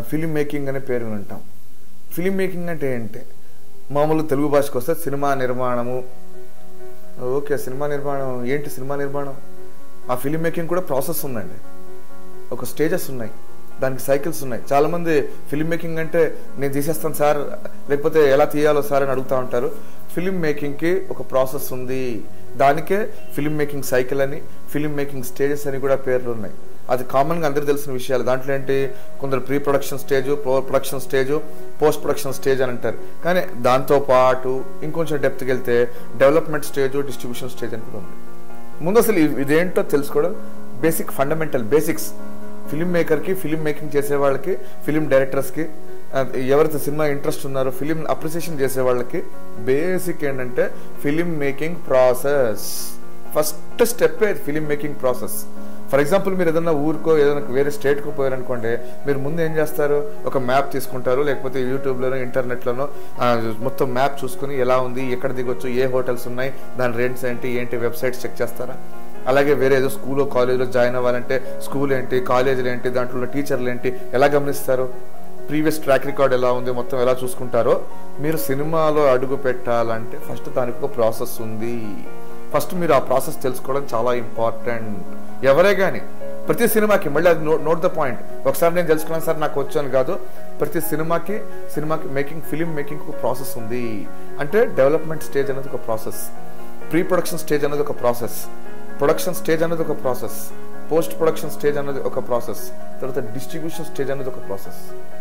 film making అనే పేరు వింటాం ఫిలిం మేకింగ్ అంటే ఏంటి మామూలు తెలుగు భాషకు వస్తే సినిమా నిర్మాణము ఓకే సినిమా నిర్మాణం ఏంటి సినిమా నిర్మాణం ఆ ఫిలిం మేకింగ్ కూడా ప్రాసెస్ ఉందండి ఒక స్టేజెస్ ఉన్నాయి దానికి సైకిల్స్ ఉన్నాయి చాలా మంది ఫిలిం మేకింగ్ అంటే నేను తీసేస్తాను సార్ లేకపోతే ఎలా తీయాలో సార్ అని అడుగుతూ ఉంటారు ఫిలిం మేకింగ్కి ఒక ప్రాసెస్ ఉంది దానికే ఫిలిం మేకింగ్ సైకిల్ అని ఫిలిం మేకింగ్ స్టేజెస్ అని కూడా పేర్లు ఉన్నాయి అది కామన్గా అందరికీ తెలిసిన విషయాలు దాంట్లో ఏంటి కొందరు pre production stage production stage post production stage అని అంటారు కానీ దాంతో పాటు ఇంకొంచెం డెప్త్కి వెళ్తే డెవలప్మెంట్ స్టేజ్ డిస్ట్రిబ్యూషన్ స్టేజ్ అని కూడా ఉంది ముందు అసలు ఇ- ఇదేంటో తెలుసుకోవడం బేసిక్ ఫండమెంటల్ బేసిక్స్ ఫిలిం మేకర్కి ఫిలిం మేకింగ్ చేసే వాళ్ళకి ఫిలిం డైరెక్టర్స్కి ఆ, ఎవరైతే సినిమా ఇంట్రెస్ట్ ఉన్నారో ఫిలిం అప్రిసియేషన్ చేసే వాళ్ళకి బేసిక్ ఏంటంటే film making process first step film making process for example మీరు ఏదైనా ఊరికో ఏదైనా వేరే స్టేట్కి పోయారనుకోండి మీరు ముందు ఏం చేస్తారు ఒక మ్యాప్ తీసుకుంటారు లేకపోతే యూట్యూబ్లోనో ఇంటర్నెట్లోనో ఆ, మొత్తం మ్యాప్ చూసుకుని ఎలా ఉంది ఎక్కడ దిగొచ్చు ఏ హోటల్స్ ఉన్నాయి దాని రెంట్స్ ఏంటి ఏంటి వెబ్సైట్స్ చెక్ చేస్తారా అలాగే వేరే ఏదో స్కూల్ కాలేజ్లో జాయిన్ అవ్వాలంటే స్కూల్ ఏంటి కాలేజీలు ఏంటి దాంట్లో ఉన్న టీచర్లు ఏంటి ఎలా గమనిస్తారు ప్రీవియస్ ట్రాక్ రికార్డ్ ఎలా ఉంది మొత్తం ఎలా చూసుకుంటారో మీరు సినిమాలో అడుగు పెట్టాలంటే ఫస్ట్ దానికి ఒక ప్రాసెస్ ఉంది ఫస్ట్ మీరు ఆ ప్రాసెస్ తెలుసుకోవడం చాలా ఇంపార్టెంట్ ఎవరే కానీ ప్రతి సినిమాకి మళ్ళీ అది నోట్ ద పాయింట్ ఒకసారి నేను తెలుసుకున్నాను సార్ నాకు వచ్చు అని కాదు ప్రతి సినిమాకి సినిమాకి మేకింగ్ ఫిలిం మేకింగ్ ఒక ప్రాసెస్ ఉంది అంటే డెవలప్మెంట్ స్టేజ్ అనేది ఒక ప్రాసెస్ ప్రీ ప్రొడక్షన్ స్టేజ్ అనేది ఒక ప్రాసెస్ ప్రొడక్షన్ స్టేజ్ అనేది ఒక ప్రాసెస్ పోస్ట్ ప్రొడక్షన్ స్టేజ్ అనేది ఒక ప్రాసెస్ తర్వాత డిస్ట్రిబ్యూషన్ స్టేజ్ అనేది ఒక ప్రాసెస్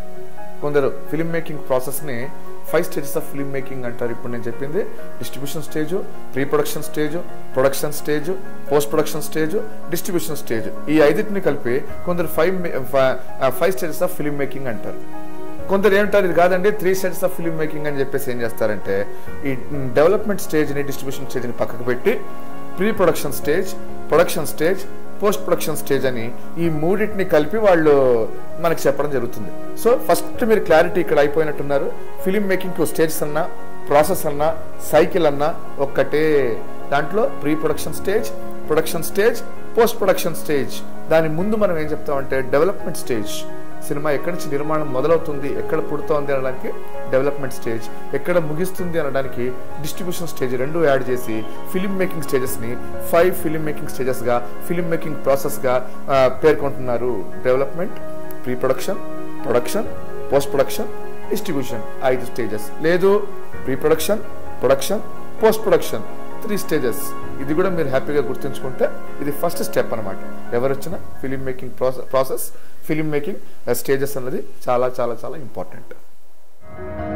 కొందరు ఫిలిం మేకింగ్ ప్రాసెస్ని five stages of film making అంటారు ఇప్పుడు నేను చెప్పింది distribution stage pre production stage production stage post production stage distribution stage ఈ ఐదింటిని కలిపి కొందరు five five stages of film making అంటారు కొందరు ఏమంటారు ఇది కాదండి three stages of film making అని చెప్పేసి ఏం చేస్తారంటే ఈ డెవలప్మెంట్ స్టేజ్ని డిస్ట్రిబ్యూషన్ స్టేజ్ని పక్కకు పెట్టి pre production stage production stage post production stage అని ఈ మూడింటిని కలిపి వాళ్ళు మనకి చెప్పడం జరుగుతుంది సో ఫస్ట్ మీరు క్లారిటీ ఇక్కడ అయిపోయినట్టున్నారు ఫిలిం మేకింగ్ స్టేజ్స్ అన్నా ప్రాసెస్ అన్నా సైకిల్ అన్నా ఒక్కటే దాంట్లో pre production stage production stage post production stage దాని ముందు మనం ఏం చెప్తామంటే డెవలప్మెంట్ స్టేజ్ సినిమా ఎక్కడి నుంచి నిర్మాణం మొదలవుతుంది ఎక్కడ పుడుతోంది అనడానికి డెవలప్మెంట్ స్టేజ్ ఎక్కడ ముగిస్తుంది అనడానికి డిస్ట్రిబ్యూషన్ స్టేజ్ రెండు యాడ్ చేసి ఫిలిం మేకింగ్ స్టేజెస్ని ఫైవ్ ఫిలిం మేకింగ్ స్టేజెస్గా ఫిలిం మేకింగ్ ప్రాసెస్గా పేర్కొంటున్నారు development pre production production post production distribution ఐదు స్టేజెస్ లేదు pre production production post production three stages ఇది కూడా మీరు హ్యాపీగా గుర్తుంచుకుంటే ఇది ఫస్ట్ స్టెప్ అనమాట ఎవరు వచ్చినా film making process film making stages అన్నది చాలా చాలా చాలా ఇంపార్టెంట్